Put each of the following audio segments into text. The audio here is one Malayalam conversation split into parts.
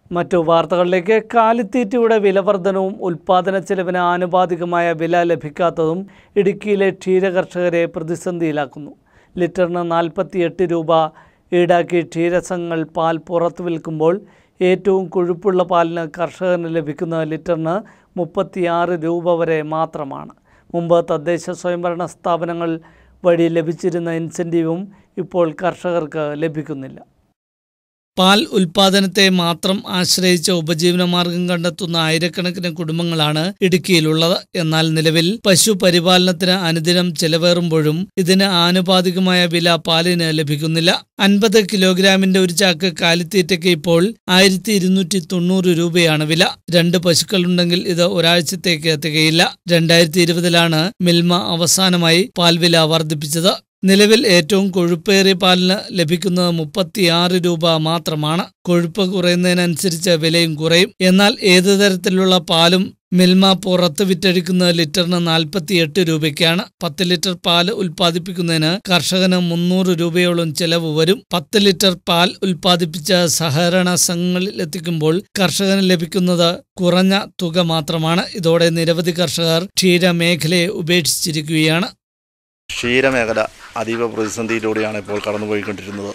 മറ്റു വാർത്തകളിലേക്ക് കാലിത്തീറ്റയുടെ വിലവർധനവും ഉൽപാദന ചെലവിന് ആനുപാതികമായ വില ലഭിക്കാത്തതും ഇടുക്കിയിലെ ക്ഷീരകർഷകരെ പ്രതിസന്ധിയിലാക്കുന്നു ലിറ്ററിന് നാൽപ്പത്തിയെട്ട് രൂപ ഈടാക്കി ക്ഷീരസംഘങ്ങൾ പാൽ പുറത്തു വിൽക്കുമ്പോൾ ഏറ്റവും കൊഴുപ്പുള്ള പാലിന് കർഷകന് ലഭിക്കുന്ന ലിറ്ററിന് മുപ്പത്തിയാറ് രൂപ വരെ മാത്രമാണ് മുമ്പ് തദ്ദേശ സ്വയംഭരണ സ്ഥാപനങ്ങൾ വഴി ലഭിച്ചിരുന്ന ഇൻസെൻറ്റീവും ഇപ്പോൾ കർഷകർക്ക് ലഭിക്കുന്നില്ല പാൽ ഉൽപാദനത്തെ മാത്രം ആശ്രയിച്ച ഉപജീവനമാർഗം കണ്ടെത്തുന്ന ആയിരക്കണക്കിന് കുടുംബങ്ങളാണ് ഇടുക്കിയിലുള്ളത് എന്നാൽ നിലവിൽ പശു പരിപാലനത്തിന് അനുദിനം ചെലവേറുമ്പോഴും ഇതിന് ആനുപാതികമായ വില പാലിന് ലഭിക്കുന്നില്ല അൻപത് കിലോഗ്രാമിന്റെ ഒരു ചാക്ക് കാലിത്തീറ്റയ്ക്ക് ഇപ്പോൾ ആയിരത്തി ഇരുന്നൂറ്റി തൊണ്ണൂറ് രൂപയാണ് വില രണ്ട് പശുക്കളുണ്ടെങ്കിൽ ഇത് ഒരാഴ്ചത്തേക്ക് തികയില്ല രണ്ടായിരത്തി ഇരുപതിലാണ് മിൽമ അവസാനമായി പാൽവില വർദ്ധിപ്പിച്ചത് നിലവിൽ ഏറ്റവും കൊഴുപ്പേറിയ പാലിന് ലഭിക്കുന്നത് മുപ്പത്തിയാറ് രൂപ മാത്രമാണ് കൊഴുപ്പ് കുറയുന്നതിനനുസരിച്ച് വിലയും കുറയും എന്നാൽ ഏതു തരത്തിലുള്ള പാലും മിൽമ പുറത്ത് വിറ്റഴിക്കുന്ന ലിറ്ററിന് നാൽപ്പത്തിയെട്ട് രൂപയ്ക്കാണ് പത്ത് ലിറ്റർ പാൽ ഉൽപ്പാദിപ്പിക്കുന്നതിന് കർഷകന് മുന്നൂറ് രൂപയോളം ചെലവ് വരും പത്ത് ലിറ്റർ പാൽ ഉൽപ്പാദിപ്പിച്ച സഹകരണ സംഘങ്ങളിൽ എത്തിക്കുമ്പോൾ കർഷകന് ലഭിക്കുന്നത് കുറഞ്ഞ തുക മാത്രമാണ് ഇതോടെ നിരവധി കർഷകർ ക്ഷീരമേഖലയെ ഉപേക്ഷിച്ചിരിക്കുകയാണ് ക്ഷീരമേഖല അതീവ പ്രതിസന്ധിയിലൂടെയാണ് ഇപ്പോൾ കടന്നുപോയിക്കൊണ്ടിരുന്നത്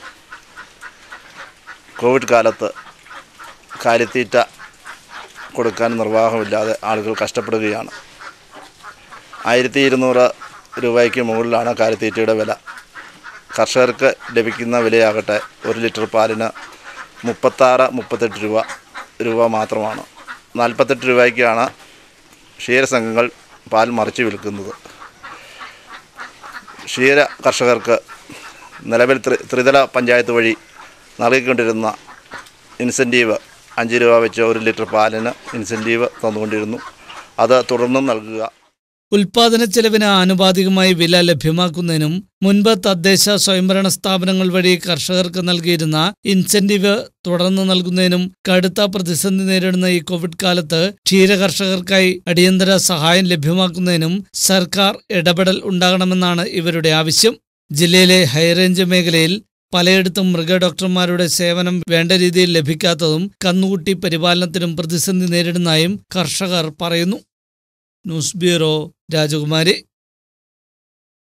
കോവിഡ് കാലത്ത് കാലിത്തീറ്റ കൊടുക്കാൻ നിർവാഹമില്ലാതെ ആളുകൾ കഷ്ടപ്പെടുകയാണ് ആയിരത്തി ഇരുന്നൂറ് രൂപയ്ക്ക് മുകളിലാണ് കാലിത്തീറ്റയുടെ വില കർഷകർക്ക് ലഭിക്കുന്ന വിലയാകട്ടെ ഒരു ലിറ്റർ പാലിന് മുപ്പത്താറ് മുപ്പത്തെട്ട് രൂപ രൂപ മാത്രമാണ് നാൽപ്പത്തെട്ട് രൂപയ്ക്കാണ് ക്ഷീരസംഘങ്ങൾ പാൽ മറിച്ച് വിൽക്കുന്നത് ക്ഷീര കർഷകർക്ക് നിലവിൽ ത്രി ത്രിതല പഞ്ചായത്ത് വഴി നൽകിക്കൊണ്ടിരുന്ന ഇൻസെൻറ്റീവ് അഞ്ച് രൂപ വെച്ച് ഒരു ലിറ്റർ പാലിന് ഇൻസെൻറ്റീവ് തന്നുകൊണ്ടിരുന്നു അത് തുടർന്നും നൽകുക ഉൽപാദന ചെലവിന് ആനുപാതികമായി വില ലഭ്യമാക്കുന്നതിനും മുൻപ് തദ്ദേശ സ്വയംഭരണ സ്ഥാപനങ്ങൾ വഴി കർഷകർക്ക് നൽകിയിരുന്ന ഇൻസെന്റീവ് തുടർന്ന് നൽകുന്നതിനും കടുത്ത പ്രതിസന്ധി നേരിടുന്ന ഈ കോവിഡ് കാലത്ത് ക്ഷീരകർഷകർക്കായി അടിയന്തര സഹായം ലഭ്യമാക്കുന്നതിനും സർക്കാർ ഇടപെടൽ ഉണ്ടാകണമെന്നാണ് ഇവരുടെ ആവശ്യം ജില്ലയിലെ ഹൈറേഞ്ച് മേഖലയിൽ പലയിടത്തും മൃഗഡോക്ടർമാരുടെ സേവനം വേണ്ട രീതിയിൽ ലഭിക്കാത്തതും കന്നുകുട്ടി പരിപാലനത്തിനും പ്രതിസന്ധി നേരിടുന്നതായും കർഷകർ പറയുന്നു ന്യൂസ് ബ്യൂറോ രാജകുമാരി